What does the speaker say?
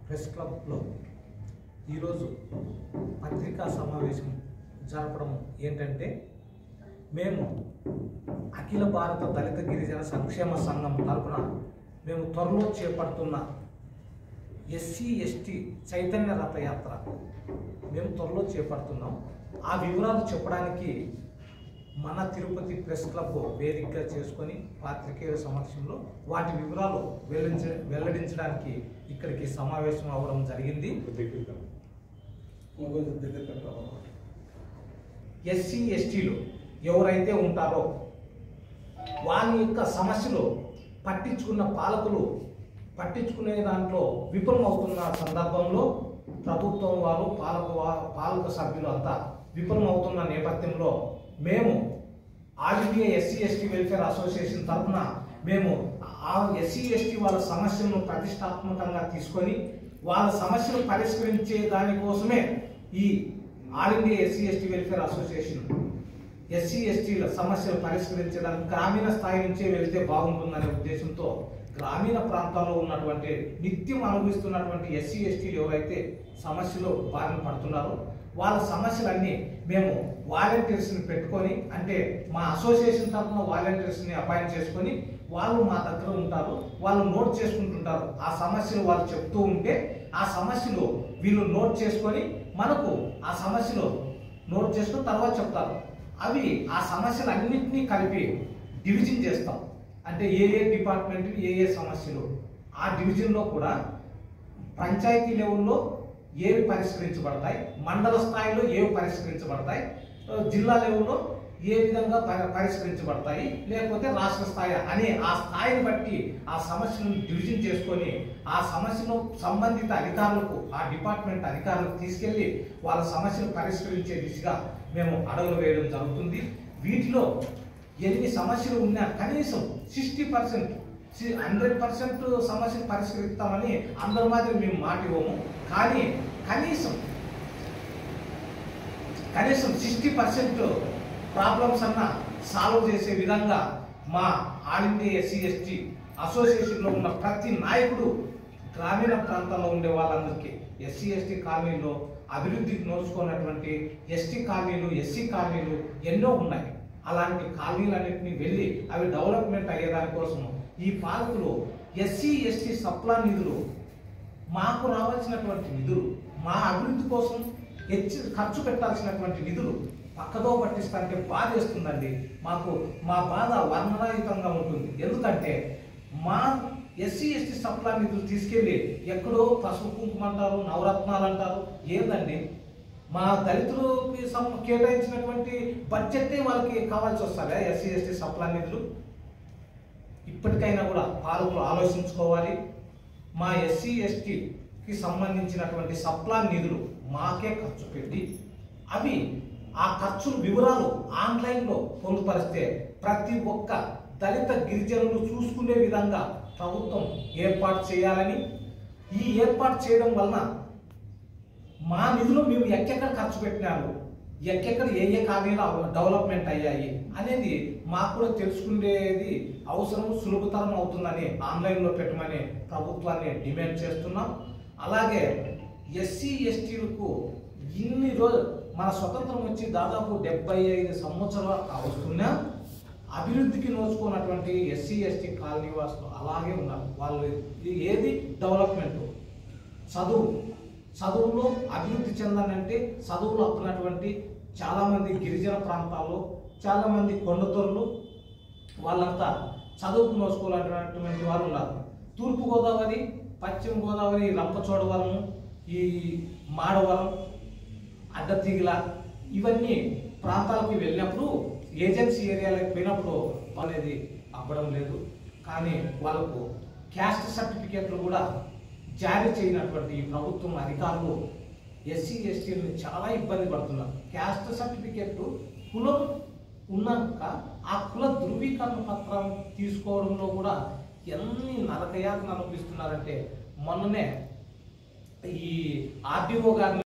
press క్లబ్లో ఈరోజు పత్రికా సమావేశం జరపడం ఏంటంటే మేము అఖిల భారత దళిత గిరిజన సంక్షేమ సంఘం తరపున మేము త్వరలో చేపడుతున్న ఎస్సీ ఎస్టీ చైతన్య రథయాత్ర మేము త్వరలో చేపడుతున్నాం ఆ వివరాలు చెప్పడానికి మన తిరుపతి ప్రెస్ క్లబ్ వేదికగా చేసుకొని పాత్రికేయుల సమక్షంలో వాటి వివరాలు వెల్లడించ వెల్లడించడానికి ఇక్కడికి సమావేశం అవ్వడం జరిగింది ఎస్సీ ఎస్టీలు ఎవరైతే ఉంటారో వాళ్ళ యొక్క సమస్యలు పట్టించుకున్న పాలకులు పట్టించుకునే దాంట్లో విఫలమవుతున్న సందర్భంలో ప్రభుత్వం వారు పాలక వా- పాలక సభ్యులు అంతా విఫలమవుతున్న నేపథ్యంలో మేము all India SC ST welfare association తరఫున మేము ఆ ఎస్సీ ఎస్టీ వాళ్ళ సమస్యలను ప్రతిష్టాత్మకంగా తీసుకొని వాళ్ళ సమస్యలు పరిష్కరించే దానికోసమే ఈ all India SC ST welfare association SC ఎస్టీల సమస్యలు పరిష్కరించడానికి గ్రామీణ స్థాయి నుంచే వెళితే బాగుంటుందనే ఉద్దేశంతో గ్రామీణ ప్రాంతాల్లో ఉన్నటువంటి నిత్యం అనుభవిస్తున్నటువంటి ఎస్సీ ఎస్టీలు ఎవరైతే సమస్యలు బారిన పడుతున్నారో వాళ్ళ సమస్యలన్నీ మేము వాలంటీర్స్ని పెట్టుకొని అంటే మా అసోసియేషన్ తరఫున వాలంటీర్స్ని అపాయింట్ చేసుకొని వాళ్ళు మా దగ్గర ఉంటారు వాళ్ళు నోట్ చేసుకుంటుంటారు ఆ సమస్యలు వాళ్ళు చెప్తూ ఉంటే ఆ సమస్యలు వీళ్ళు నోట్ చేసుకొని మనకు ఆ సమస్యలు నోట్ చేసుకుని తర్వాత చెప్తారు అవి ఆ సమస్యలు అన్నింటినీ కలిపి డివిజన్ చేస్తాం అంటే ఏ ఏ డిపార్ట్మెంట్ ఏ ఏ సమస్యలు ఆ డివిజన్లో కూడా పంచాయతీ లెవెల్లో ఏవి పరిష్కరించబడతాయి మండల స్థాయిలో ఏవి పరిష్కరించబడతాయి ఆ, జిల్లా లెవెల్లో ఏ విధంగా పరి- పరిష్కరించబడతాయి లేకపోతే రాష్ట్ర స్థాయి అనే ఆ స్థాయిని బట్టి ఆ సమస్యను డివిజన్ చేసుకొని ఆ సమస్యను సంబంధిత అధికారులకు ఆ డిపార్ట్మెంట్ అధికారులకు తీసుకెళ్లి వాళ్ళ సమస్యలు పరిష్కరించే దిశగా మేము అడుగులు వేయడం జరుగుతుంది వీటిలో ఎన్ని సమస్యలు ఉన్నా కనీసం సిక్స్టీ పర్సెంట్ హండ్రెడ్ పర్సెంట్ సమస్యలు పరిష్కరిస్తామని అందరి మాదిరి మేము మాట ఇవ్వము కానీ కనీసం కనీసం సిక్స్టీ పర్సెంట్ ప్రాబ్లమ్స్ అన్న సాల్వ్ చేసే విధంగా మా ఆల్ ఇండియా ఎస్సీ ఎస్టీ అసోసియేషన్లో ఉన్న ప్రతి నాయకుడు గ్రామీణ ప్రాంతాల్లో ఉండే వాళ్ళందరికీ ఎస్సీ ఎస్టీ కాలనీలో అభివృద్ధికి నోచుకున్నటువంటి ఎస్టీ కాలనీలు ఎస్సీ కాలనీలు ఎన్నో ఉన్నాయి అలాంటి కాలనీలన్నింటినీ వెళ్ళి అవి డెవలప్మెంట్ అయ్యేదానికోసం ఈ పాలకులు ఎస్సీ ఎస్టీ సప్లా నిధులు మాకు రావాల్సినటువంటి నిధులు మా అభివృద్ధి కోసం హెచ్చు ఖర్చు పెట్టాల్సినటువంటి నిధులు పక్కదో పట్టిస్తానికి బాధ వేస్తుందండి మాకు మా బాధ వర్ణనాయుతంగా ఉంటుంది ఎందుకంటే మా ఎస్సీ ఎస్టీ సప్లా నిధులు తీసుకెళ్ళి ఎక్కడో పసుపు కుంకుమ అంటారు నవరత్నాలు అంటారు ఏందండి మా దళితులకి సం కేటాయించినటువంటి బడ్జెటే వాళ్ళకి కావాల్సి వస్తుందా ఎస్సీ ఎస్టీ సప్లా నిధులు ఇప్పటికైనా కూడా పాలకులు ఆలోచించుకోవాలి మా ఎస్సీ ఎస్టీకి సంబంధించినటువంటి సప్లా నిధులు మాకే ఖర్చు పెట్టి అవి ఆ ఖర్చుల వివరాలు ఆన్లైన్లో పొందుపరిస్తే ప్రతి ఒక్క దళిత గిరిజనులు చూసుకునే విధంగా ప్రభుత్వం ఏర్పాటు చేయాలని ఈ ఏర్పాటు చేయడం వలన మా నిధులు మేము ఎక్కెక్కడ ఖర్చు పెట్టినారు ఎక్కెక్కడ ఏ ఏ కాలనీలు డెవలప్మెంట్ అయ్యాయి అనేది మాకు కూడా తెలుసుకునేది అవసరం సులభతరం అవుతుందని ఆన్లైన్లో పెట్టమని ప్రభుత్వాన్ని డిమాండ్ చేస్తున్నాం అలాగే ఎస్సీ ఎస్టీలకు ఇన్ని రోజు మన స్వతంత్రం వచ్చి దాదాపు డెబ్బై ఐదు సంవత్సరాలు వస్తున్నా అభివృద్ధికి నోచుకున్నటువంటి ఎస్సీ ఎస్టీ కాలనీ వాసులు అలాగే ఉన్నారు వాళ్ళు ఇది ఏది డెవలప్మెంట్ చదువు చదువులో అభివృద్ధి చెందాలంటే చదువులు అప్పున్నటువంటి చాలామంది గిరిజన ప్రాంతాల్లో చాలామంది కొండతోళ్ళు వాళ్ళంతా చదువుకు నోచుకోవాలన్నటువంటి వారు ఉన్నారు తూర్పు గోదావరి పశ్చిమ గోదావరి రంపచోడవరం ఈ మాడవరం అడ్డతీగల ఇవన్నీ ప్రాంతాలకు వెళ్ళినప్పుడు ఏజెన్సీ ఏరియాలకు పోయినప్పుడు అనేది అవ్వడం లేదు కానీ వాళ్ళకు క్యాస్ట్ సర్టిఫికేట్లు కూడా జారీ చేయనటువంటి ఈ ప్రభుత్వం అధికారులు ఎస్సీ ఎస్టీలను చాలా ఇబ్బంది పడుతున్నారు క్యాస్ట్ సర్టిఫికేట్ కులం ఉన్నాక ఆ కుల ధృవీకరణ పత్రం తీసుకోవడంలో కూడా ఎన్ని నరకయాతన అనుభవిస్తున్నారంటే మొన్ననే ఈ ఆర్డీఓ గారిని